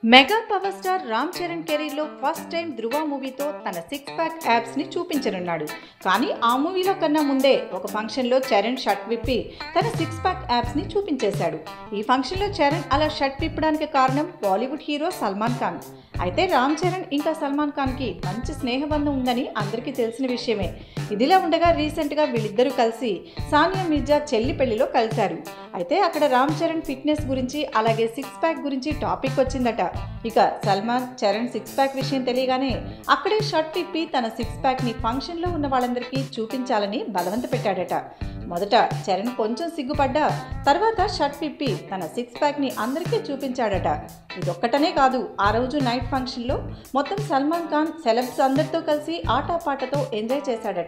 mega power star Ram Charan కెరీర్లో first time ధృవ మూవీతో తన సిక్స్ ప్యాక్ యాప్స్ ని చూపించనున్నాడు కానీ ఆ మూవీలో కన్నా ముందే ఒక ఫంక్షన్లో చరణ్ షర్ట్ విప్పి తన సిక్స్ ప్యాక్ యాప్స్ ని చూపించేశాడు ఈ ఫంక్షన్లో చరణ్ అలా షర్ట్ విప్పడానికి కారణం బాలీవుడ్ హీరో సల్మాన్ ఖాన్ అయితే రామ్ చరణ్ ఇంకా సల్మాన్ ఖాన్కి మంచి స్నేహబంధం ఉందని అందరికీ తెలిసిన విషయమే ఇదిలా ఉండగా రీసెంట్గా వీళ్ళిద్దరూ కలిసి సానియా మిర్జా చెల్లి పెళ్లిలో కలిశారు అయితే అక్కడ రామ్ చరణ్ ఫిట్నెస్ గురించి అలాగే సిక్స్ ప్యాక్ గురించి టాపిక్ వచ్చిందట ఇక సల్మాన్ చరణ్ సిక్స్ ప్యాక్ విషయం తెలియగానే అక్కడే షర్ట్ విప్పి తన సిక్స్ ప్యాక్ని ఫంక్షన్లో ఉన్న వాళ్ళందరికీ చూపించాలని బలవంత పెట్టాడట మొదట చరణ్ కొంచెం సిగ్గుపడ్డా తర్వాత షర్ట్ విప్పి తన సిక్స్ ప్యాక్ని అందరికీ చూపించాడట ఇదొక్కటనే కాదు ఆ రోజు నైట్ ఫంక్షన్లో మొత్తం సల్మాన్ ఖాన్ సెలబ్స్ అందరితో కలిసి ఆటపాటతో ఎంజాయ్ చేశాడట